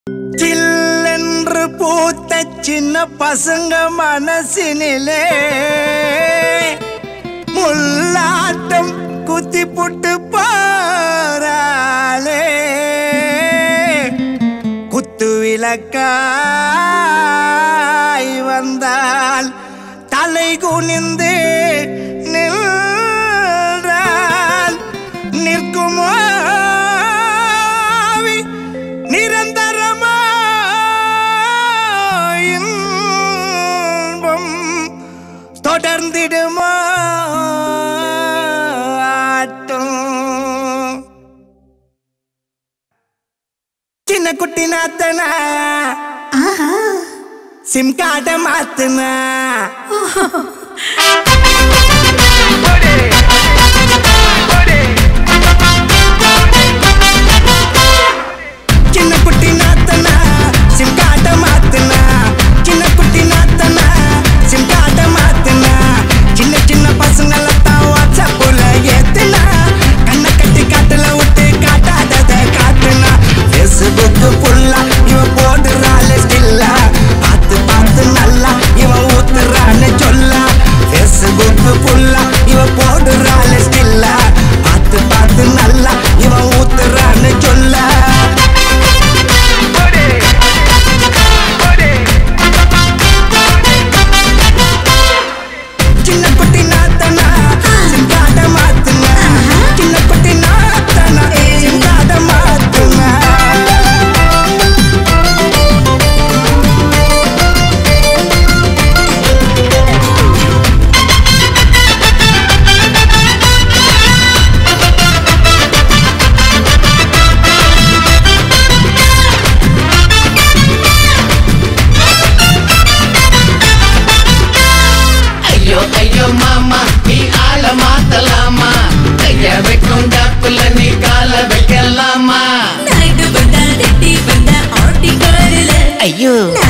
சில்லென்று பூத்த சின்ன பசங்க மனசினிலே முல்லாட்டம் குத்தி புட்டு பாராளே குத்து விளக்காய் வந்தால் தலை குனிந்து நின்றால் நிற்குமோ ஆவி நிரந்தரமா இன்பம் தொடர்ந்திடுமா ஆட்டம் சின்ன குட்டி நாத்தனா சிம் கார்டை மாத்துனா சின்ன குட்டி நாத்தனா சிம் கார்டை மாத்துனா சின்ன குட்டி நாத்தனா சிம் கார்டை மாத்துனா சின்ன சின்ன பசங்கள தான் வாட்ஸ்அப்புல ஏத்துனா கண்ணை கட்டி காட்டுல விட்டு காட்டாதத காட்டுனா ஃபேஸ்புக் புல்லா இவன் போடுறாள் ஸ்டில்லா பார்த்து பார்த்து நல்லா இவன் ஊத்துறான்னு சொல்ல ஃபேஸ்புக் புல்லா இவன் போடுறாள் ஸ்டில்லா பார்த்து பார்த்து நல்லா இவன் ஊத்துறான்னு சொல்ல சின்ன குட்டி நாத்தனா சிங்காட மாத்துனா சின்ன குட்டி நாத்தனா சிங்காட மாத்துனா ஐயோ ஐயோ மாமா நீ ஆள மாத்தலாமா கைய வைக்கும் டாப்புல நீ கால வைக்கலாமா நாயுடு வந்தா ரெட்டி வந்தா ஆட்டி காருல ஐயோ